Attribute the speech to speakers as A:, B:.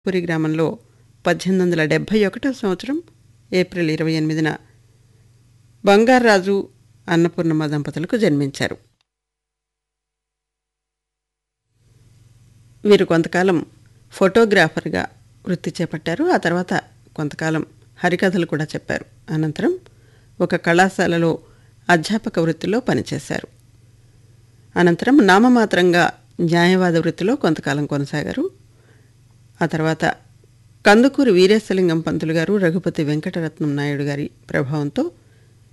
A: పురి గ్రామంలో పద్దెనిమిది వందల డెబ్భై ఒకటో సంవత్సరం ఏప్రిల్ ఇరవై ఎనిమిదిన బంగారాజు అన్నపూర్ణమ్మ దంపతులకు జన్మించారు వీరు కొంతకాలం ఫోటోగ్రాఫర్గా వృత్తి చేపట్టారు ఆ తర్వాత కొంతకాలం హరికథలు కూడా చెప్పారు అనంతరం ఒక కళాశాలలో అధ్యాపక వృత్తిలో పనిచేశారు అనంతరం నామమాత్రంగా న్యాయవాద వృత్తిలో కొంతకాలం కొనసాగారు ఆ తర్వాత కందుకూరి వీరేశలింగం పంతులు గారు రఘుపతి వెంకటరత్నం నాయుడు గారి ప్రభావంతో